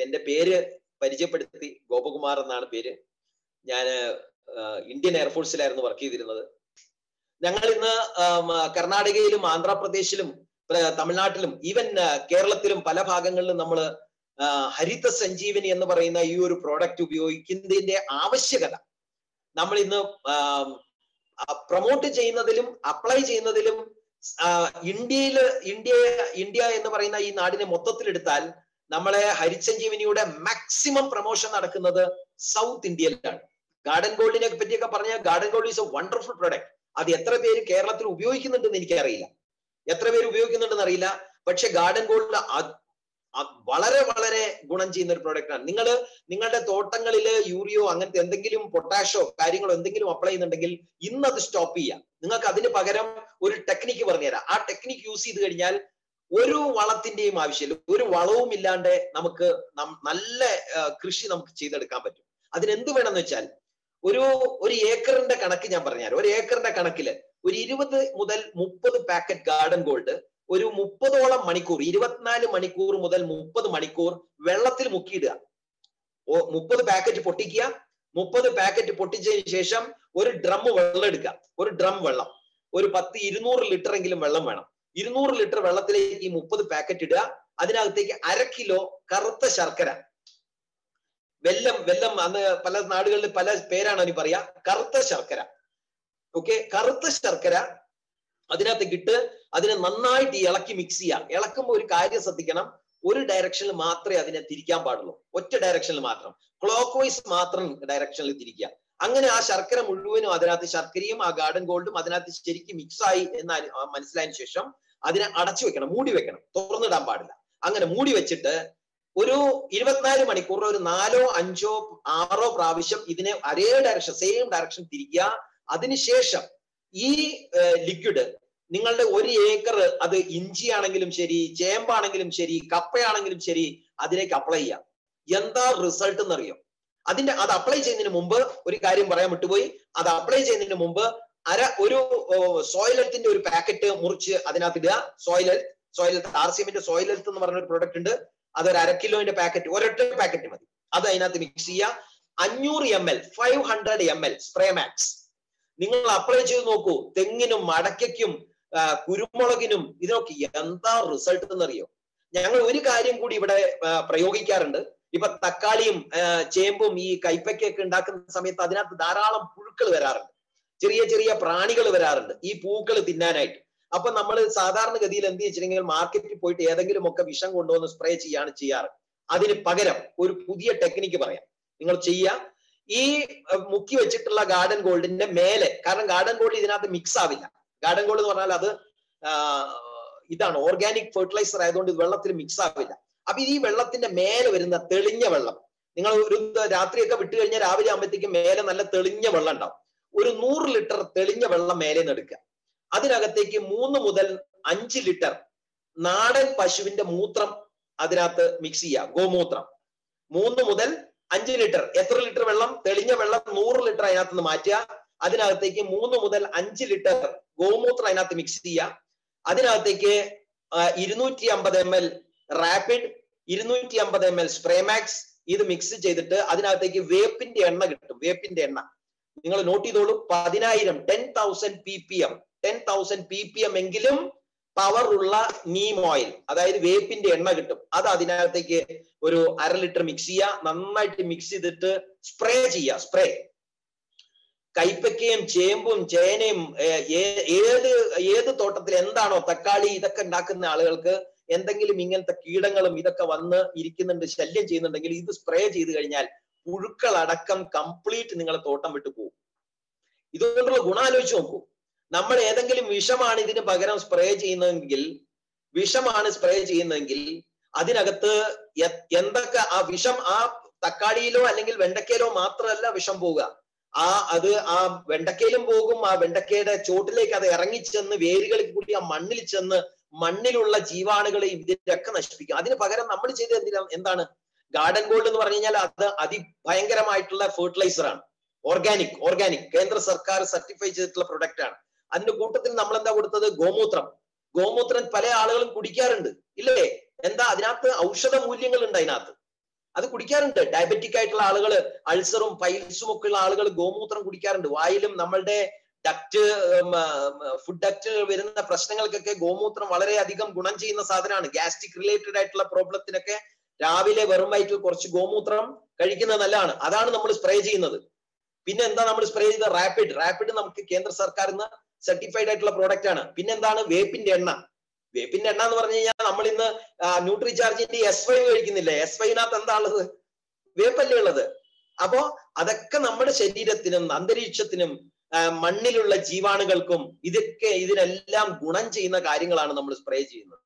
എന്റെ പേര് പരിചയപ്പെടുത്തി ഗോപകുമാർ എന്നാണ് പേര് ഞാൻ ഇന്ത്യൻ എയർഫോഴ്സിലായിരുന്നു വർക്ക് ചെയ്തിരുന്നത് ഞങ്ങൾ ഇന്ന് ആം, കർണാടകയിലും ആന്ധ്രാപ്രദേശിലും പ്ര- തമിഴ്നാട്ടിലും ഈവൻ കേരളത്തിലും പല ഭാഗങ്ങളിലും നമ്മൾ ഹരിത സഞ്ജീവനി എന്ന് പറയുന്ന ഈ ഒരു പ്രോഡക്റ്റ് ഉപയോഗിക്കുന്നതിന്റെ ആവശ്യകത നമ്മൾ ഇന്ന് പ്രൊമോട്ട് ചെയ്യുന്നതിലും അപ്ലൈ ചെയ്യുന്നതിലും ആ, ഇന്ത്യയില് ഇന്ത്യ ഇന്ത്യ എന്ന് പറയുന്ന ഈ നാടിനെ മൊത്തത്തിലെടുത്താൽ നമ്മളെ ഹരിസഞ്ജീവനിയുടെ മാക്സിമം പ്രൊമോഷൻ നടക്കുന്നത് സൗത്ത് ഇന്ത്യയിലാണ് ഗാർഡൻ ഗോൾഡിനെ പറ്റിയൊക്കെ പറഞ്ഞ Garden Gold is a wonderful product അത് എത്ര പേര് കേരളത്തിൽ ഉപയോഗിക്കുന്നുണ്ടെന്ന് എനിക്കറിയില്ല എത്ര പേര് ഉപയോഗിക്കുന്നുണ്ടെന്ന് അറിയില്ല പക്ഷെ ഗാർഡൻ ഗോൾഡ് വളരെ വളരെ ഗുണം ചെയ്യുന്ന ഒരു പ്രോഡക്റ്റ് ആണ് നിങ്ങൾ നിങ്ങളുടെ തോട്ടങ്ങളിൽ യൂറിയോ അങ്ങനത്തെ എന്തെങ്കിലും പൊട്ടാഷോ കാര്യങ്ങളോ എന്തെങ്കിലും അപ്ലൈ ചെയ്യുന്നുണ്ടെങ്കിൽ ഇന്ന് അത് സ്റ്റോപ്പ് ചെയ്യാം നിങ്ങൾക്ക് അതിന് പകരം ഒരു ടെക്നിക്ക് പറഞ്ഞുതരാം ആ ടെക്നിക്ക് യൂസ് ചെയ്ത് കഴിഞ്ഞാൽ ഒരു വളത്തിന്റെയും ആവശ്യമില്ല ഒരു വളവും ഇല്ലാണ്ട് നമുക്ക് നം- നല്ല ആ, കൃഷി നമുക്ക് ചെയ്തെടുക്കാൻ പറ്റും അതിന് എന്ത് വേണമെന്ന് വെച്ചാൽ ഒരു ഒരു ഏക്കറിന്റെ കണക്ക് ഞാൻ പറഞ്ഞുതരാം ഒരു ഏക്കറിന്റെ കണക്കില് ഒരു ഇരുപത് മുതൽ മുപ്പത് പാക്കറ്റ് ഗാർഡൻ ഗോൾഡ് ഒരു മുപ്പതോളം മണിക്കൂർ ഇരുപത്തിനാല് മണിക്കൂർ മുതൽ മുപ്പത് മണിക്കൂർ വെള്ളത്തിൽ മുക്കിയിടുക ഓ മുപ്പത് പാക്കറ്റ് പൊട്ടിക്കുക മുപ്പത് പാക്കറ്റ് പൊട്ടിച്ചതിന് ശേഷം ഒരു ഡ്രം വെള്ളം എടുക്കുക ഒരു ഡ്രം വെള്ളം ഒരു പത്ത് ഇരുന്നൂറ് ലിറ്റർ എങ്കിലും വെള്ളം വേണം ഇരുന്നൂറ് ലിറ്റർ വെള്ളത്തിലേക്ക് ഈ മുപ്പത് പാക്കറ്റ് ഇടുക അതിനകത്തേക്ക് അര കിലോ കറുത്ത ശർക്കര വെല്ലം വെല്ലം അന്ന് പല നാടുകളിൽ പല പേരാണ് അതിന് പറയാ കറുത്ത ശർക്കര ഓക്കെ കറുത്ത ശർക്കര അതിനകത്തേക്ക് ഇട്ട് അതിനെ നന്നായിട്ട് ഇളക്കി മിക്സ് ചെയ്യാം ഇളക്കുമ്പോൾ ഒരു കാര്യം ശ്രദ്ധിക്കണം ഒരു ഡയറക്ഷനിൽ മാത്രമേ അതിനെ തിരിക്കാൻ പാടുള്ളൂ ഒറ്റ ഡയറക്ഷനിൽ മാത്രം ക്ലോക്ക് വൈസ് മാത്രം ഡയറക്ഷനിൽ തിരിക്കുക അങ്ങനെ ആ ശർക്കര മുഴുവനും അതിനകത്ത് ശർക്കരയും ആ ഗാർഡൻ ഗോൾഡും അതിനകത്ത് ശരിക്കും മിക്സ് ആയി എന്ന് അനി- ആ മനസ്സിലായതിനു ശേഷം അതിനെ അടച്ചു വെക്കണം മൂടി വെക്കണം തുറന്നിടാൻ പാടില്ല അങ്ങനെ മൂടി വെച്ചിട്ട് ഒരു ഇരുപത്തിനാല് മണിക്കൂർ ഒരു നാലോ അഞ്ചോ ആറോ പ്രാവശ്യം ഇതിനെ ഒരേ ഡയറക്ഷൻ സെയിം ഡയറക്ഷൻ തിരിക്കുക അതിനുശേഷം ഈ ലിക്വിഡ് നിങ്ങളുടെ ഒരു ഏക്കർ അത് ഇഞ്ചി ആണെങ്കിലും ശരി ചേമ്പാണെങ്കിലും ശരി കപ്പയാണെങ്കിലും ശരി അതിലേക്ക് അപ്ലൈ ചെയ്യാം എന്താ റിസൾട്ട് എന്നറിയോ അതിന്റെ അത് അപ്ലൈ ചെയ്യുന്നതിന് മുമ്പ് ഒരു കാര്യം പറയാൻ വിട്ടുപോയി അത് അപ്ലൈ ചെയ്യുന്നതിന് മുമ്പ് അര ഒരു സോയിലത്തിന്റെ ഒരു പാക്കറ്റ് മുറിച്ച് അതിനകത്ത് ഇടുക സോയിലൽ സോയിൽ ആർ സി എമ്മിന്റെ സോയിലത്ത് എന്ന് പറഞ്ഞ ഒരു പ്രൊഡക്റ്റ് ഉണ്ട് അതൊരു അര കിലോന്റെ പാക്കറ്റ് ഒരൊറ്റ പാക്കറ്റ് മതി അത് അതിനകത്ത് മിക്സ് ചെയ്യുക അഞ്ഞൂറ് M L five hundred M L spray max നിങ്ങൾ അപ്ലൈ ചെയ്ത് നോക്കൂ തെങ്ങിനും അടയ്ക്കും ആ, കുരുമുളകിനും ഇതിനൊക്കെ എന്താ റിസൾട്ട് എന്നറിയോ ഞങ്ങൾ ഒരു കാര്യം കൂടി ഇവിടെ ആ, പ്രയോഗിക്കാറുണ്ട് ഇപ്പൊ തക്കാളിയും ആ, ചേമ്പും ഈ കൈപ്പയ്ക്കൊക്കെ ഉണ്ടാക്കുന്ന സമയത്ത് അതിനകത്ത് ധാരാളം പുഴുക്കൾ വരാറുണ്ട് ചെറിയ ചെറിയ പ്രാണികൾ വരാറുണ്ട് ഈ പൂക്കൾ തിന്നാനായിട്ട് അപ്പൊ നമ്മൾ സാധാരണഗതിയിൽ എന്ത് വെച്ചിട്ടുണ്ടെങ്കിൽ മാർക്കറ്റിൽ പോയിട്ട് ഏതെങ്കിലും ഒക്കെ വിഷം കൊണ്ടുവന്ന് സ്പ്രേ ചെയ്യാണ് ചെയ്യാറ് അതിന് പകരം ഒരു പുതിയ ടെക്നിക്ക് പറയാം നിങ്ങൾ ചെയ്യുക ഈ അഹ്, മുക്കി വെച്ചിട്ടുള്ള ഗാർഡൻ ഗോൾഡിന്റെ മേലെ കാരണം ഗാർഡൻ ഗോൾഡ് ഇതിനകത്ത് മിക്സ് ആവില്ല ഗാർഡൻ ഗോൾഡ് എന്ന് പറഞ്ഞാൽ അത് ആ, ഇതാണ് ഓർഗാനിക് ഫെർട്ടിലൈസർ ആയതുകൊണ്ട് ഇത് വെള്ളത്തിൽ മിക്സ് ആവില്ല അപ്പൊ ഈ വെള്ളത്തിന്റെ മേലെ വരുന്ന തെളിഞ്ഞ വെള്ളം നിങ്ങൾ ഒരു രാത്രിയൊക്കെ വിട്ടു കഴിഞ്ഞാൽ രാവിലെ ആകുമ്പോഴത്തേക്കും മേലെ നല്ല തെളിഞ്ഞ വെള്ളം ഉണ്ടാവും ഒരു നൂറ് ലിറ്റർ തെളിഞ്ഞ വെള്ളം മേലെ നിന്ന് എടുക്കുക അതിനകത്തേക്ക് മൂന്ന് മുതൽ അഞ്ച് ലിറ്റർ നാടൻ പശുവിന്റെ മൂത്രം അതിനകത്ത് മിക്സ് ചെയ്യുക ഗോമൂത്രം മൂന്ന് മുതൽ അഞ്ച് ലിറ്റർ എത്ര ലിറ്റർ വെള്ളം തെളിഞ്ഞ വെള്ളം നൂറ് ലിറ്റർ അതിനകത്ത് നിന്ന് മാറ്റുക അതിനകത്തേക്ക് മൂന്ന് മുതൽ അഞ്ച് ലിറ്റർ ഗോമൂത്രം അതിനകത്ത് മിക്സ് ചെയ്യുക അതിനകത്തേക്ക് ഇരുന്നൂറ്റി അമ്പത് എം എൽ റാപ്പിഡ് ഇരുന്നൂറ്റി അമ്പത് എം എൽ സ്പ്രേമാക്സ് ഇത് മിക്സ് ചെയ്തിട്ട് അതിനകത്തേക്ക് വേപ്പിന്റെ എണ്ണ കിട്ടും വേപ്പിന്റെ എണ്ണ നിങ്ങൾ നോട്ട് ചെയ്തോളൂ പതിനായിരം ten thousand P P M ten thousand P P M എങ്കിലും പവർ ഉള്ള നീം ഓയിൽ അതായത് വേപ്പിന്റെ എണ്ണ കിട്ടും അത് അതിനകത്തേക്ക് ഒരു അര ലിറ്റർ മിക്സ് ചെയ്യുക നന്നായിട്ട് മിക്സ് ചെയ്തിട്ട് സ്പ്രേ ചെയ്യുക സ്പ്രേ കൈപ്പക്കയും ചേമ്പും ചേനയും ഏ- ഏ- ഏത് ഏത് തോട്ടത്തിൽ എന്താണോ തക്കാളി ഇതൊക്കെ ഉണ്ടാക്കുന്ന ആളുകൾക്ക് എന്തെങ്കിലും ഇങ്ങനത്തെ കീടങ്ങളും ഇതൊക്കെ വന്ന് ഇരിക്കുന്നുണ്ട് ശല്യം ചെയ്യുന്നുണ്ടെങ്കിൽ ഇത് സ്പ്രേ ചെയ്ത് കഴിഞ്ഞാൽ പുഴുക്കളടക്കം കംപ്ലീറ്റ് നിങ്ങളെ തോട്ടം വിട്ടു പോകും ഇതുകൊണ്ടുള്ള ഗുണം ആലോചിച്ച് നോക്കൂ നമ്മൾ ഏതെങ്കിലും വിഷമാണ് ഇതിന് പകരം സ്പ്രേ ചെയ്യുന്നതെങ്കിൽ വിഷമാണ് സ്പ്രേ ചെയ്യുന്നതെങ്കിൽ അതിനകത്ത് എ- എന്തൊക്കെ ആ വിഷം ആ തക്കാളിയിലോ അല്ലെങ്കിൽ വെണ്ടക്കയിലോ മാത്രമല്ല വിഷം പോവുക ആ അത് ആ വെണ്ടക്കയിലും പോകും ആ വെണ്ടക്കയുടെ ചോട്ടിലേക്ക് അത് ഇറങ്ങിച്ചെന്ന് വേരുകളിൽ കൂടി ആ മണ്ണിൽ ചെന്ന് മണ്ണിലുള്ള ജീവാണുകളെയും ഇതിനൊക്കെ നശിപ്പിക്കും അതിന് പകരം നമ്മൾ ചെയ്ത എന്തിനാ എന്താണ് ഗാർഡൻ ഗോൾഡ് എന്ന് പറഞ്ഞു കഴിഞ്ഞാൽ അത് അതിഭയങ്കരമായിട്ടുള്ള ഫെർട്ടിലൈസർ ആണ് ഓർഗാനിക് ഓർഗാനിക് കേന്ദ്ര സർക്കാർ സർട്ടിഫൈ ചെയ്തിട്ടുള്ള പ്രൊഡക്റ്റ് ആണ് അതിന്റെ കൂട്ടത്തിൽ നമ്മൾ എന്താ കൊടുത്തത് ഗോമൂത്രം ഗോമൂത്രം പല ആളുകളും കുടിക്കാറുണ്ട് ഇല്ലേ എന്താ അതിനകത്ത് ഔഷധ മൂല്യങ്ങൾ ഉണ്ട് അതിനകത്ത് അത് കുടിക്കാറുണ്ട് ഡയബറ്റിക് ആയിട്ടുള്ള ആളുകൾ അൾസറും പൈൽസും ഒക്കെ ഉള്ള ആളുകൾ ഗോമൂത്രം കുടിക്കാറുണ്ട് വായിലും നമ്മളുടെ ഡക്റ്റ് ഫുഡ് ഡക്റ്റ് വരുന്ന പ്രശ്നങ്ങൾക്കൊക്കെ ഗോമൂത്രം വളരെയധികം ഗുണം ചെയ്യുന്ന സാധനമാണ് ഗ്യാസ്ട്രിക് റിലേറ്റഡ് ആയിട്ടുള്ള പ്രോബ്ലത്തിനൊക്കെ രാവിലെ വെറും വയറ്റിൽ കുറച്ച് ഗോമൂത്രം കഴിക്കുന്നത് നല്ലതാണ് അതാണ് നമ്മൾ സ്പ്രേ ചെയ്യുന്നത് പിന്നെ എന്താ നമ്മൾ സ്പ്രേ ചെയ്ത റാപ്പിഡ് റാപ്പിഡ് നമുക്ക് കേന്ദ്ര സർക്കാരിൽ നിന്ന് സർട്ടിഫൈഡ് ആയിട്ടുള്ള പ്രോഡക്റ്റ് ആണ് പിന്നെ എന്താണ് വേപ്പിന്റെ എണ്ണ വേപ്പിന്റെ എണ്ണ എന്ന് പറഞ്ഞു കഴിഞ്ഞാൽ നമ്മൾ ഇന്ന് ന്യൂട്രി ചാർജിന്റെ എസ് വൈ കഴിക്കുന്നില്ലേ എസ് വൈനകത്ത് എന്താ ഉള്ളത് വേപ്പല്ലേ ഉള്ളത് അപ്പോ അതൊക്കെ നമ്മുടെ ശരീരത്തിനും അന്തരീക്ഷത്തിനും മണ്ണിലുള്ള ജീവാണുകൾക്കും ഇതൊക്കെ ഇതിനെല്ലാം ഗുണം ചെയ്യുന്ന കാര്യങ്ങളാണ് നമ്മൾ സ്പ്രേ ചെയ്യുന്നത്